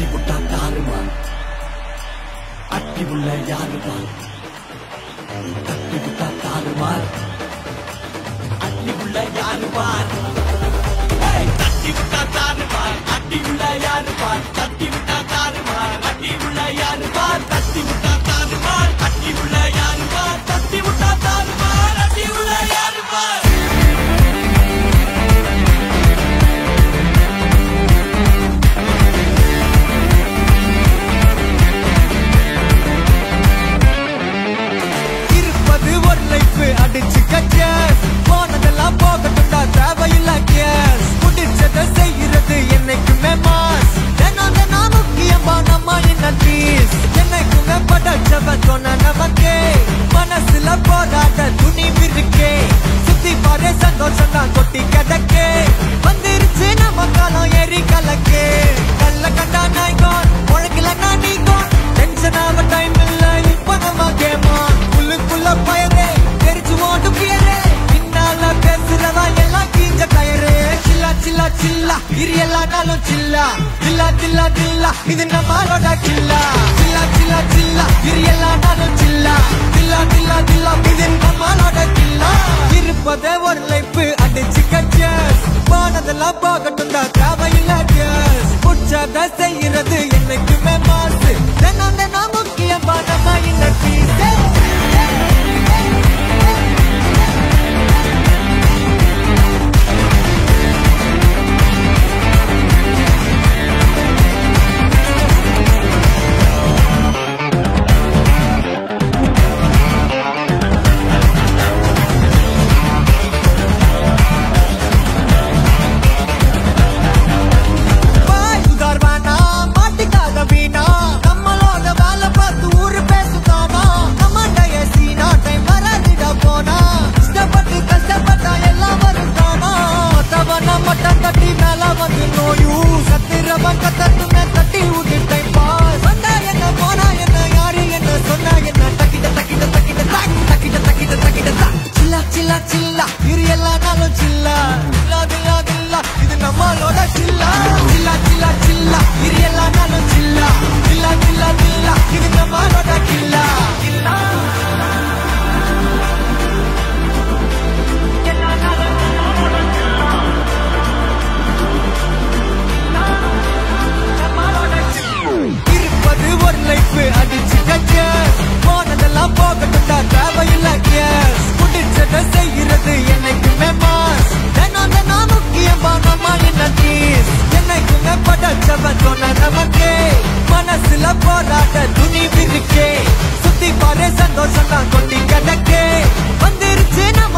தட்டி புட்டா தாருமா அட்டி உள்ள யாருமா தட்டி புட்டா தாருமா அட்டி உள்ள யாருமா தட்டி விட்டா தாருமார் அட்டி உள்ள யாருமார் தட்டி விட்டா தாருமார் அட்டி உள்ள யாருமார் தட்டி விட்டா தாருமார் அட்டி உள்ள யாருமார் தட்டி விட்டா தாருமார் அட்டி உள்ள யாருமார் இருப்பது ஒரு லைஃப் அடிச்சு கச்சேஸ் போனதெல்லாம் போகட்டும்டா தேவையில்ல கேஸ் முடிச்சதை செய்யறது என்னைக்குமே மாஸ் தினம் தினம் முக்கியமா நம்ம என்ன பீஸ் என்னைக்குமே படைச்சவன் சொன்ன நமக்கே மனசுல போராட துணிவு இருக்கே சுத்தி பாரு சந்தோஷம் தான் கொட்டி கிடக்கே வந்துருச்சு நம்ம காலம் ஏறி கலக்கே கல்ல கண்டா நாய்கோன் உழைக்கலன்னா நீங்கோன் டென்ஷன் ஆக டைம் இல்ல இப்ப நம்ம கேமா உள்ளுக்குள்ள பயரே தெரிச்சு ஓட்டு பியரே பின்னால பேசுறதா எல்லாம் கீஞ்ச டயரே சில்லா சில்லா சில்லா இரு எல்லா நாளும் சில்லா சில்லா சில்லா சில்லா இது நம்மளோட கில்லா சில்லா சில்லா சில்லா இரு எல்லா நாளும் சில்லா சில்லா சில்லா சில்லா இது நம்மளோட கில்லா இருப்பதே ஒரு லைஃப் அடிச்சு கச்சஸ் போனதெல்லாம் போகட்டும் தான் தேவையில்ல கேஸ் உற்சாக செய்யறது என்னைக்குமே மாசு தினம் தினம் முக்கியமா நம்ம இந்த பீஸே பாய் சுதார்வானா மாட்டிக்காத வீணா நம்மளோட வேலை பார்த்து ஊரு பேசுதானா நம்மடைய சீனா டைம் வராதிட போனா இஷ்டப்பட்டு கஷ்டப்பட்டா எல்லாம் வருதானா மத்தவன மட்டம் தட்டி மேல வந்து நோயூ சத்திரவன் கத்தட்டுமே தட்டி ஊட்டி டைம் பாஸ் வந்தா என்ன போனா என்ன யாரு என்ன சொன்னா என்ன தக்கிட்ட தக்கிட்ட தக்கிட்ட தாக் தக்கிட்ட தக்கிட்ட தக்கிட்ட தாக் சில்லா சில்லா சில்லா இரு எல்லா நாளும் சில்லா சில்லா தில்லா தில்லா இது நம்மளோட சில்லா சில்லா சில்லா சில்லா இரு எல்லா நாளும் சில்லா சில்லா சில்லா சில்லா இது நம்மளோட கில்லா கில்லா இருப்பது ஒரு லைஃப் அடிச்சு கச்சஸ் போனதெல்லாம் போகட்டும்டா தேவையில்ல கேஸ் முடிச்சதை செய்யறது என்னைக்குமே மாஸ் தினம் தினம் முக்கியமா நம்ம என்ன தீஸ் என்னைக்குமே படைச்சவன் சொன்ன நமக்கே மனசுல போராட்ட துணிவு இருக்கே சுத்தி பாரு சந்தோஷம் தான் கொட்டி கிடக்கே வந்துருச்சு நம்ம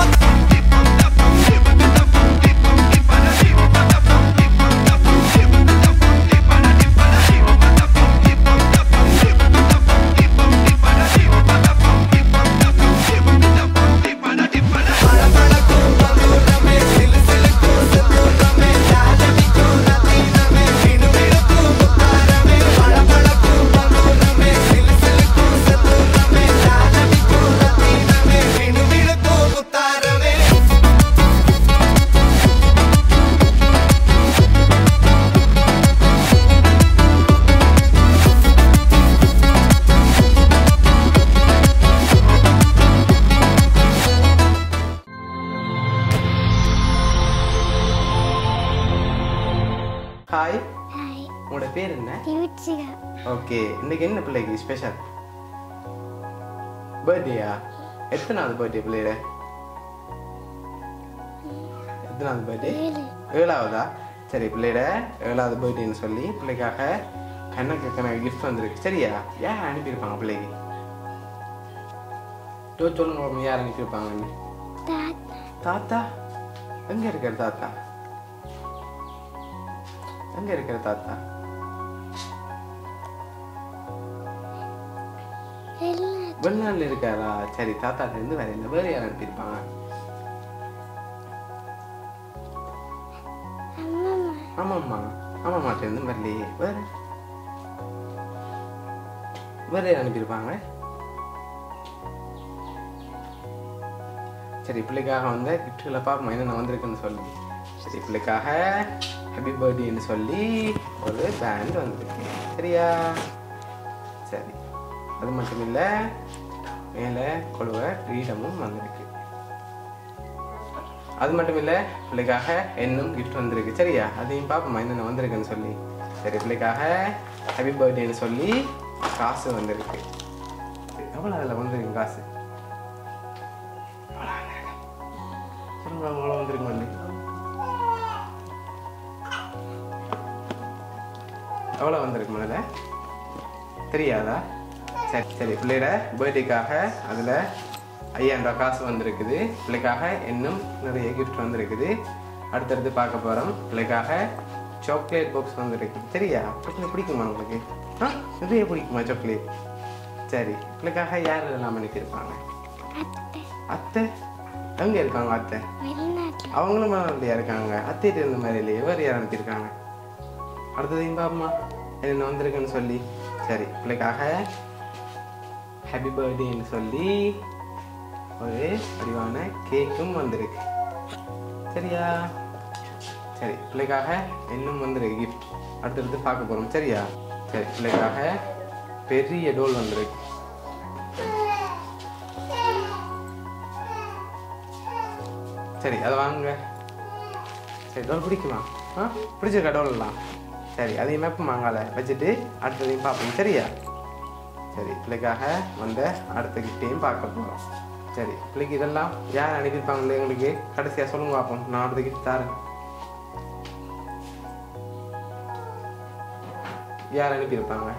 ஹாய் ஹாய் உங்களோட பேர் என்ன திவிட்சிகா ஓகே இன்னைக்கு என்ன பிள்ளைக்கு ஸ்பெஷல் பர்த்டேயா எத்தனாவது பர்த்டே பிள்ளையோட எத்தனாவது பர்த்டே ஏழு ஏழாவதா சரி பிள்ளையோட ஏழாவது பர்த்டேன்னு சொல்லி பிள்ளைக்காக கண்ணக்கு கணக்கு கிஃப்ட் வந்திருக்கு சரியா ஏன் அனுப்பியிருப்பாங்க பிள்ளைக்கு டோ சொல்லுங்க பாப்போம், யார் அனுப்பியிருப்பாங்கன்னு தாத்தா தாத்தா எங்க இருக்கிற தாத்தா எங்க இருக்கிற தாத்தா எல்லாம் வெளிநாட்டுல இருக்காரா சரி தாத்தாட்ட இருந்து வேற இல்லை வேற யார் அனுப்பியிருப்பாங்க அம்மா ஆமாம்மா ஆமாம்மாட்ட இருந்து வரலையே வேற வேற யார் அனுப்பியிருப்பாங்க சரி பிள்ளைக்காக வந்த கிஃப்ட்டுகளை பார்ப்போம் என்னென்ன வந்திருக்குன்னு சொல்லி சரி பிள்ளைக்காக ஹாப்பி பர்த்டேன்னு சொல்லி ஒரு பேண்ட் வந்திருக்கு சரியா சரி அது மட்டும் இல்லை மேலே கொழுவ கிரீடமும் வந்திருக்கு அது மட்டும் இல்லை பிள்ளைக்காக என்னும் கிஃப்ட் வந்திருக்கு சரியா அதையும் பார்ப்போமா என்னென்ன வந்திருக்குன்னு சொல்லி சரி பிள்ளைக்காக ஹாப்பி பர்த்டேன்னு சொல்லி காசு வந்திருக்கு எவ்வளோ அதில் வந்திருக்கு காசு சொல்லுங்க எவ்வளோ வந்திருக்கு வந்து எவ்வளோ வந்திருக்கு முதல்ல தெரியாதா சரி சரி பிள்ளையோட பர்த்டேக்காக அதில் ஐயாயிரம் ரூபாய் காசு வந்திருக்குது பிள்ளைக்காக இன்னும் நிறைய கிஃப்ட் வந்திருக்குது அடுத்தடுத்து பார்க்க போகிறோம் பிள்ளைக்காக சாக்லேட் பாக்ஸ் வந்திருக்கு சரியா சாக்லேட் பிடிக்குமா உங்களுக்கு ஆ நிறைய பிடிக்குமா சாக்லேட் சரி பிள்ளைக்காக யார் எல்லாம் அனுப்பியிருப்பாங்க அத்தை அத்தை எங்கே இருக்காங்க அத்தை வெளிநாட்டில் அவங்களும் இல்லையா இருக்காங்க அத்தைட்டு இருந்த மாதிரி இல்லையே வேறு யார் அனுப்பியிருக்காங்க அடுத்ததையும் பாப்போமா என்ன வந்திருக்குன்னு சொல்லி சரி பிள்ளைக்காக ஹாப்பி பர்த்டேன்னு சொல்லி ஒரு வடிவான கேக்கும் வந்திருக்கு சரியா சரி பிள்ளைக்காக இன்னும் வந்திருக்கு கிஃப்ட் அடுத்தடுத்து பார்க்க போகிறோம் சரியா சரி பிள்ளைக்காக பெரிய டோல் வந்திருக்கு சரி அதை வாங்குங்க சரி டோல் பிடிக்குமா ஆ பிடிச்சிருக்கா டோல்லாம் சரி அதையும் மேப்பம் வாங்கல வச்சுட்டு அடுத்ததையும் பார்ப்போம் சரியா சரி பிள்ளைக்காக வந்த அடுத்த கிஃப்டையும் பார்க்க போகிறோம் சரி பிள்ளைக்கு இதெல்லாம் யார் அனுப்பியிருப்பாங்களே எங்களுக்கு கடைசியாக சொல்லுங்க பார்ப்போம் நான் அடுத்த கிஃப்ட் தரேன் யார் அனுப்பியிருப்பாங்க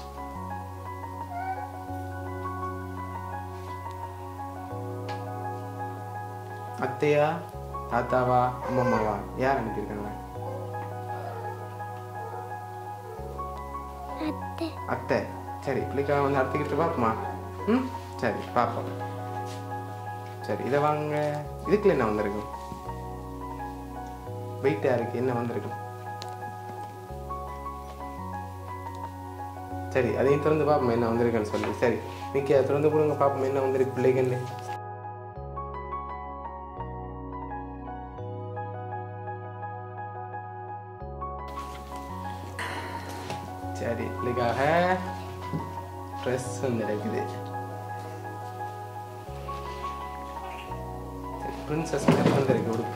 அத்தையா தாத்தாவா அம்மம்மாவா யார் அனுப்பியிருக்காங்க அத்தை அத்தை சரி பிள்ளைக்காக வந்து அடுத்த கிட்ட பார்ப்போமா ம் சரி பார்ப்போம் சரி இதை வாங்க இதுக்குள்ள என்ன வந்திருக்கும் வெயிட்டாக இருக்கு என்ன வந்திருக்கும் சரி அதையும் திறந்து பார்ப்போம் என்ன வந்திருக்குன்னு சொல்லி சரி மிக்கி அதை திறந்து கொடுங்க பார்ப்போம் என்ன வந்திருக்கு பிள்ளைகன்னு சரி பிள்ளைக்காக ட்ரெஸ் வந்து இருக்குது பிரின்சஸ் வந்திருக்கு உடுப்பு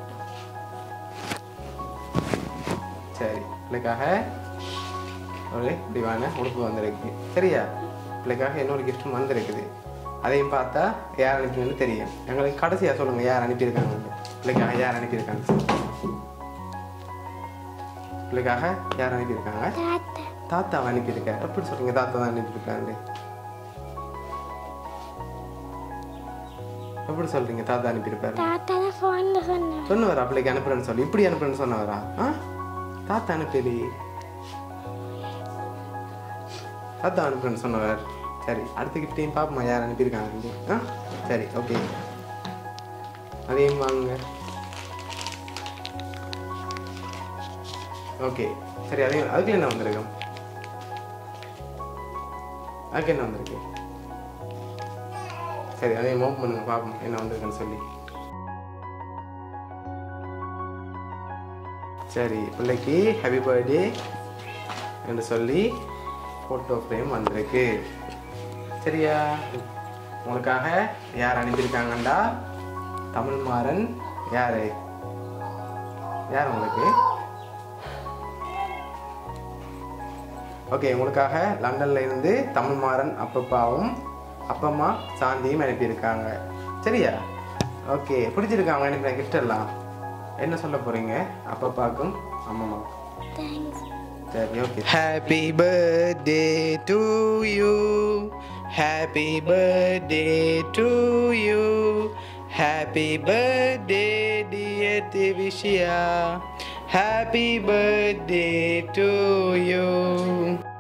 சரி பிள்ளைக்காக ஒரு இப்படிவான உடுப்பு வந்திருக்கு சரியா பிள்ளைக்காக இன்னொரு கிஃப்ட்டும் வந்திருக்குது அதையும் பார்த்தா யார் அனுப்பினு தெரியும் எங்களுக்கு கடைசியாக சொல்லுங்கள் யார் அனுப்பியிருக்காங்க பிள்ளைக்காக யார் அனுப்பியிருக்காங்க பிள்ளைக்காக யார் அனுப்பியிருக்காங்க தாத்தா தாத்தாவை அனுப்பியிருக்கார் எப்படி சொல்றீங்க தாத்தா தான் அனுப்பியிருக்காரு எப்படி சொல்றீங்க தாத்தா அனுப்பியிருப்பாரு தாத்தா தான் ஃபோனில் சொன்னார் சொன்னவரா பிள்ளைக்கு அனுப்புறேன்னு சொல்லி இப்படி அனுப்புறேன்னு சொன்னவரா ஆ தாத்தா அனுப்பலி தாத்தா அனுப்புறேன்னு சொன்னவர் சரி அடுத்த கிஃப்டையும் பார்ப்போமா யார் அனுப்பியிருக்காங்க ஆ சரி ஓகே அதையும் வாங்க ஓகே சரி அதையும் அதுக்கு என்ன வந்திருக்கும் அதுக்கு என்ன வந்திருக்கு சரி அதையும் ஓப்பன் பண்ணுங்க பார்ப்போம் என்ன வந்திருக்குன்னு சொல்லி சரி பிள்ளைக்கு ஹாப்பி பர்த்டே என்று சொல்லி ஃபோட்டோ ஃப்ரேம் வந்திருக்கு சரியா உங்களுக்காக யார் அனுப்பியிருக்காங்கண்டா தமிழ்மாறன் யாரு யார் உங்களுக்கு ஓகே உங்களுக்காக லண்டன்ல இருந்து தமிழ்மாறன் அப்பப்பாவும் அப்பம்மா சாந்தியும் அனுப்பியிருக்காங்க சரியா ஓகே பிடிச்சிருக்கா அவங்க அனுப்பின gift எல்லாம் என்ன சொல்ல போறீங்க அப்பப்பாக்கும் அம்மம்மாக்கும் தேங்க்ஸ் சரி okay happy birthday to you happy birthday to you happy birthday dear Divishya happy birthday to you